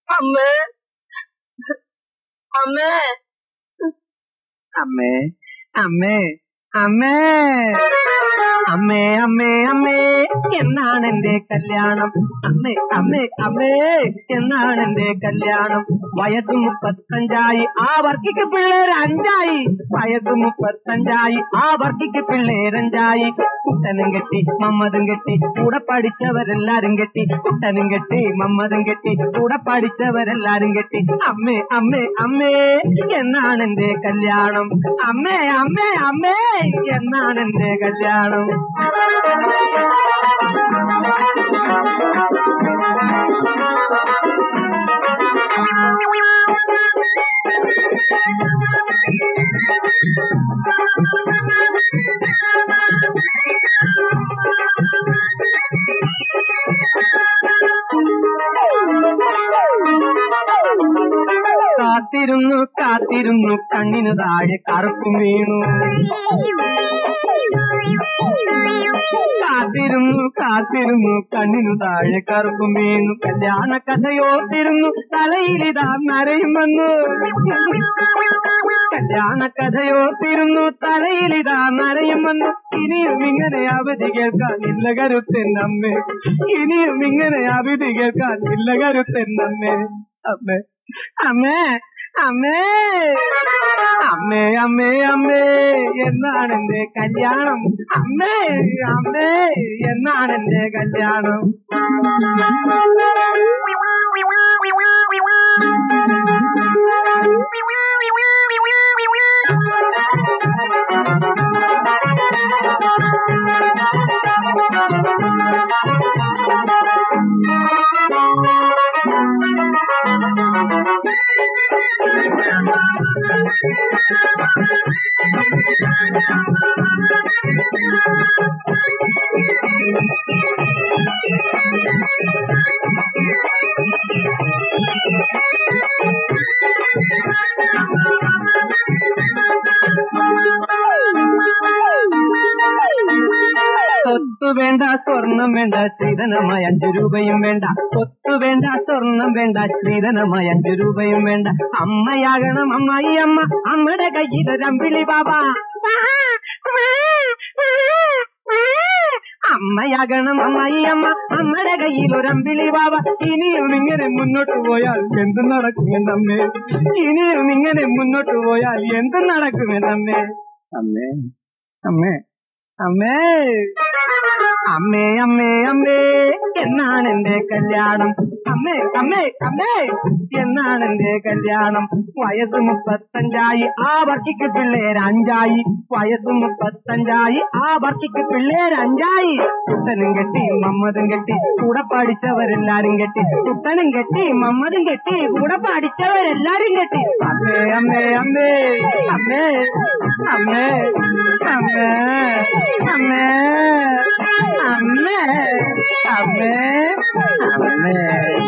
അമ്മേ അമ്മേ അമ്മേ അമ്മേ അമ്മേ അമ്മേ അമ്മേ അമ്മേ എന്നാണ് എന്റെ കല്യാണം അമ്മേ അമ്മേ അമ്മേ എന്നാണ് എന്റെ കല്യാണം വയസ്സ് മുപ്പത്തഞ്ചായി ആ വർക്കിക്ക് പിള്ളേർ അഞ്ചായി വയസ്സ് മുപ്പത്തഞ്ചായി ആ വർക്കിക്ക് പിള്ളേരഞ്ചായി കുട്ടനും കെട്ടി മമ്മതും കെട്ടി കൂടെ പഠിച്ചവരെല്ലാരും കെട്ടി കുട്ടനും കെട്ടി മമ്മതും കെട്ടി കൂടെ പഠിച്ചവരെല്ലാരും കെട്ടി അമ്മേ അമ്മേ അമ്മേ എന്നാണ് എന്റെ കല്യാണം അമ്മേ അമ്മേ അമ്മേ എന്നാണ് എന്റെ കല്യാണം കാത്തിരുന്നു കാത്തിരുന്നു കണ്ണിനു താഴെ കറുപ്പും വീണു കാത്തിരുന്നു കാത്തിരുന്നു കണ്ണിനു താഴെ കറുപ്പും വീണു കല്യാണ കഥയോർത്തിരുന്നു തലയിലിതാ നരയും വന്നു കല്യാണ കഥയോർത്തിരുന്നു തലയിലിതാ നരയും വന്നു ഇനിയും ഇങ്ങനെ അവധി കേൾക്കാൻ ഇല്ല കരുത്തെന്നമ്മേ ഇനിയും ഇങ്ങനെ അവധി കേൾക്കാൻ ഇല്ല കരുത്തെന്നമ്മേ അമ്മേ അമ്മേ അമ്മേ അമ്മേ അമ്മേ അമ്മേ എന്നാണ് എന്റെ കല്യാണം അമ്മേ അമ്മേ എന്നാണ് എന്റെ കല്യാണം സ്വത്ത് വേണ്ട സ്വർണം വേണ്ട സ്ത്രീധനമായി അഞ്ചു രൂപയും വേണ്ട സ്വത്ത് വേണ്ട സ്വർണം വേണ്ട സ്ത്രീധനമായി അഞ്ചു രൂപയും വേണ്ട അമ്മയാകണം അമ്മായി അമ്മ അമ്മയുടെ കയ്യിലൊരമ്പിളി ബാബ അമ്മയാകണം അമ്മായി അമ്മ അമ്മയുടെ കയ്യിലൊരമ്പിളി ബാബ ഇനിയും ഇങ്ങനെ മുന്നോട്ട് പോയാൽ എന്ത് നടക്കുമെന്നമ്മേ ഇനിയും ഇങ്ങനെ മുന്നോട്ട് പോയാൽ എന്ത് നടക്കുമെന്നമ്മേ അമ്മേ അമ്മേ അമ്മേ അമ്മേ അമ്മേ അമ്മേ എന്നാണ് എന്റെ കല്യാണം അമ്മേ അമ്മേ അമ്മേ എന്നാണ് എന്റെ കല്യാണം വയസ്സ് മുപ്പത്തഞ്ചായി ആ വർക്കിക്ക് പിള്ളേർ അഞ്ചായി വയസ്സ് മുപ്പത്തഞ്ചായി ആ വർക്കിക്ക് പിള്ളേർ അഞ്ചായി കുട്ടനും കെട്ടി മമ്മതും കെട്ടി കൂടെ പഠിച്ചവരെല്ലാരും കെട്ടി കുട്ടനും കെട്ടി മമ്മതും കെട്ടി കൂടെ പഠിച്ചവരെല്ലാരും കെട്ടി അമ്മേ അമ്മേ അമ്മേ അമ്മേ അമ്മേ അമ്മേ അമ്മേ അമ്മേ അമ്മേ അമ്മേ